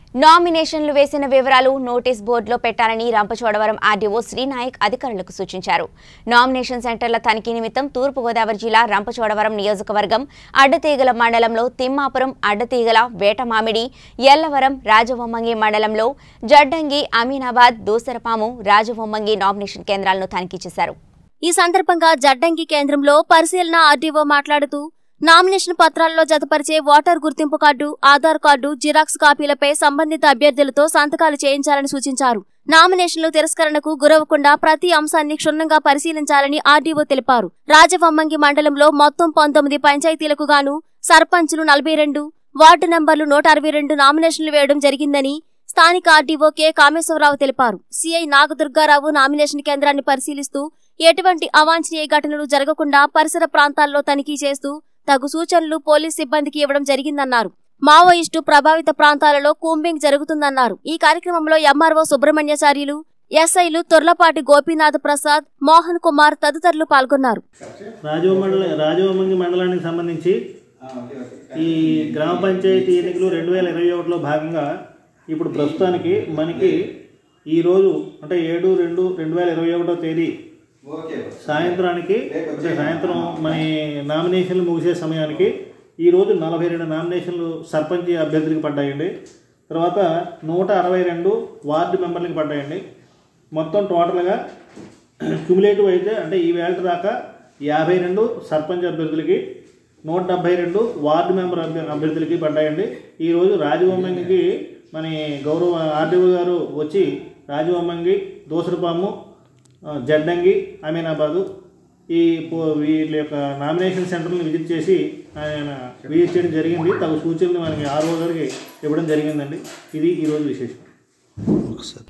నామినేషన్లు వేసిన వివరాలు నోటీస్ బోర్డులో పెట్టాలని రంపచోడవరం ఆర్డీఓ శ్రీనాయక్ అధికారులకు సూచించారు నామినేషన్ సెంటర్ల తనిఖీ నిమిత్తం తూర్పుగోదావరి జిల్లా రంపచోడవరం నియోజకవర్గం అడ్డతీగల మండలంలో తిమ్మాపురం అడ్డతీగల వేటమామిడి ఎల్లవరం రాజవొమ్మంగి మండలంలో జడ్డంగి అమీనాబాద్ దూసరపాము రాజవొమ్మంగి నామినేషన్ కేంద్రాలను తనిఖీ చేశారు ఈ సందర్భంగా జడ్డంగి కేంద్రంలో పరిశీలన ఆర్డీఓ మాట్లాడుతూ నామినేషన్ పత్రాల్లో జతపరిచే ఓటర్ గుర్తింపు కార్డు ఆధార్ కార్డు జిరాక్స్ కాపీలపై సంబంధిత అభ్యర్థులతో సంతకాలు చేయించాలని సూచించారు నామినేషన్లు తిరస్కరణకు గురవకుండా ప్రతి అంశాన్ని క్షుణ్ణంగా పరిశీలించాలని ఆర్డీఓ తెలిపారు రాజవమ్మంగి మండలంలో మొత్తం పంతొమ్మిది పంచాయతీలకు గాను సర్పంచులు నలభై రెండు వార్డు నంబర్లు నూట అరవై రెండు నామినేషన్లు వేయడం జరిగిందని స్థానిక ఆర్డీఓ కె కామేశ్వరరావు తెలిపారు సిఐ నాగదుర్గారావు నామినేషన్ కేంద్రాన్ని పరిశీలిస్తూ ఎటువంటి అవాంఛనీయ ఘటనలు జరగకుండా పరిసర ప్రాంతాల్లో తనిఖీ చేస్తూ తగు సూచనలు పోలీస్ సిబ్బందికి ఇవ్వడం జరిగిందన్నారు మావోయిస్టు ప్రభావిత ప్రాంతాలలో కూంబింగ్ జరుగుతుందన్నారు ఈ కార్యక్రమంలో ఎంఆర్ఓ సుబ్రహ్మణ్యాచార్యులు ఎస్ఐలు తొర్లపాటి గోపీనాథ్ ప్రసాద్ మోహన్ కుమార్ తదితరులు పాల్గొన్నారు రాజవ మండల రాజవమంగి మండలానికి సంబంధించి ఈ గ్రామ పంచాయతీ ఎన్నికలు రెండు వేల ఇరవై ఒకటిలో భాగంగా ఇప్పుడు ప్రస్తుతానికి మనకి ఈరోజు అంటే ఏడు రెండు రెండు వేల ఇరవై ఒకటో తేదీ సాయంత్రానికి అంటే సాయంత్రం మన నామినేషన్లు ముగిసే సమయానికి ఈరోజు నలభై రెండు నామినేషన్లు సర్పంచ్ అభ్యర్థులకి పడ్డాయండి తర్వాత నూట అరవై రెండు వార్డు మెంబర్లకి పడ్డాయండి మొత్తం టోటల్గా క్యుములేటివ్ అయితే అంటే ఈ వేళ దాకా యాభై రెండు సర్పంచ్ అభ్యర్థులకి నూట డెబ్బై రెండు వార్డు మెంబర్ అభ్య అభ్యర్థులకి పడ్డాయండి ఈరోజు రాజవొమ్మంగికి మన గౌరవ ఆర్డీఓ గారు వచ్చి రాజవొమ్మంగి దోసరపాము ఆ, జడ్డంగి అమీనాబాదు ఈ పో- వీళ్ళ యొక్క నామినేషన్ సెంటర్ని విజిట్ చేసి ఆయన విజిట్ చేయడం జరిగింది తగు సూచనలు మనకి ఆర్ఓ గారికి ఇవ్వడం జరిగిందండి ఇది ఈరోజు విశేషం